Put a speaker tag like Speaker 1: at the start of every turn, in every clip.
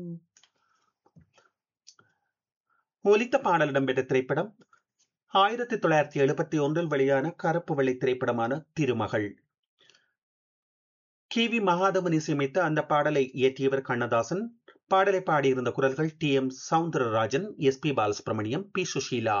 Speaker 1: ஒலித்த பாடல் இடம்பெற்ற திரைப்படம் ஆயிரத்தி தொள்ளாயிரத்தி எழுபத்தி ஒன்றில் வெளியான கருப்பு வெள்ளை திரைப்படமான திருமகள் கி வி மகாதவன் இசையமைத்த அந்த பாடலை இயற்றியவர் கண்ணதாசன் பாடலை பாடியிருந்த குரல்கள் T M Soundararajan S P Balasubramaniam P Susheela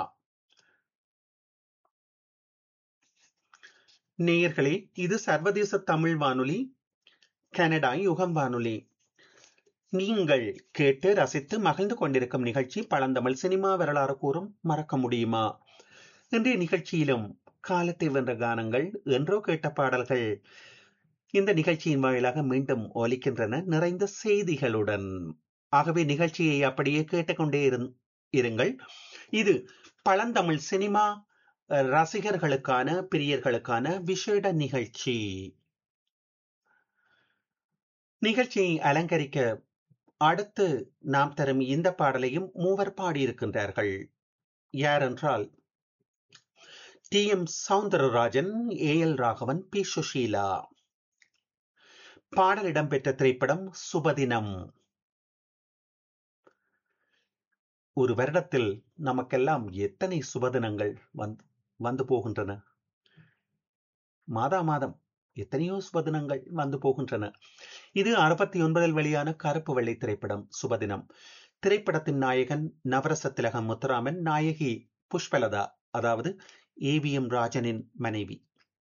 Speaker 1: நேயர்களே இது சர்வதேச தமிழ் வானொலி கனடா யுகம் வானொலி நீங்கள் கேட்டு ரசித்து மகிழ்ந்து கொண்டிருக்கும் நிகழ்ச்சி பழந்தமிழ் சினிமா வரலாறு கூறும் மறக்க முடியுமா இன்றைய நிகழ்ச்சியிலும் காலத்தை வென்ற கானங்கள் என்றோ கேட்ட பாடல்கள் இந்த நிகழ்ச்சியின் வாயிலாக மீண்டும் ஒலிக்கின்றன நிறைந்த செய்திகளுடன் ஆகவே நிகழ்ச்சியை அப்படியே கேட்டுக்கொண்டே இருங்கள் இது பழந்தமிழ் சினிமா ரசிகர்களுக்கான பிரியர்களுக்கான விசேட நிகழ்ச்சி நிகழ்ச்சியை அலங்கரிக்க அடுத்து நாம் தரும் இந்த பாடலையும் மூவர் பாடியிருக்கின்றார்கள் யார் என்றால் T M Soundararajan A L Raghavan P Susheela பாடல் இடம்பெற்ற திரைப்படம் சுபதினம் ஒரு வருடத்தில் நமக்கெல்லாம் எத்தனை சுபதினங்கள் வந்து வந்து போகின்றன மாதா மாதம் எத்தனையோ சுபதினங்கள் வந்து போகின்றன இது அறுபத்தி ஒன்பதில் வெளியான கருப்பு வெள்ளை திரைப்படம் சுபதினம் திரைப்படத்தின் நாயகன் நவரச திலகம் முத்துராமன் நாயகி புஷ்பலதா அதாவது ஏவிஎம் ராஜனின் மனைவி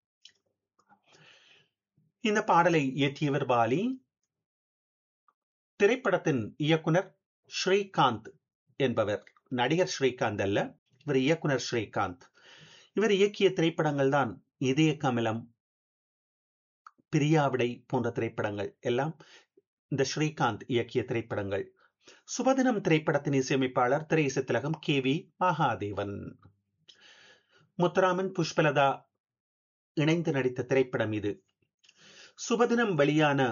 Speaker 1: இந்த பாடலை இயற்றியவர் பாலி திரைப்படத்தின் இயக்குனர் ஸ்ரீகாந்த் என்பவர் நடிகர் ஸ்ரீகாந்த் அல்ல இவர் இயக்குனர் ஸ்ரீகாந்த் இவர் இயக்கிய திரைப்படங்கள் தான் இதய கமலம் பிரியாவிடை போன்ற திரைப்படங்கள் எல்லாம் இந்த ஸ்ரீகாந்த் இயக்கிய திரைப்படங்கள் சுபதினம் திரைப்படத்தின் இசையமைப்பாளர் திரையிசை திலகம் கே வி மகாதேவன் முத்துராமன் புஷ்பலதா இணைந்து நடித்த திரைப்படம் இது சுபதினம் வெளியான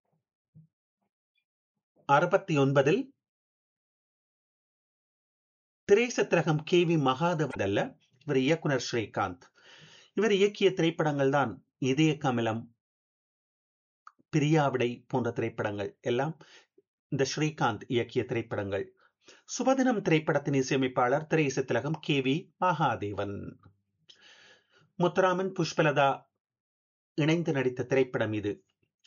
Speaker 1: அறுபத்தி ஒன்பதில் திரைசத்திரகம் கே வி மகாதவன் அல்ல இவர் இயக்குனர் ஸ்ரீகாந்த் இவர் இயக்கிய திரைப்படங்கள் தான் இதய கமலம் பிரியாவிடை போன்ற திரைப்படங்கள் எல்லாம் இந்த ஸ்ரீகாந்த் இயக்கிய திரைப்படங்கள் சுபதினம் திரைப்படத்தின் இசையமைப்பாளர் திரையிசை திலகம் கே வி மகாதேவன் முத்துராமன் புஷ்பலதா இணைந்து நடித்த திரைப்படம் இது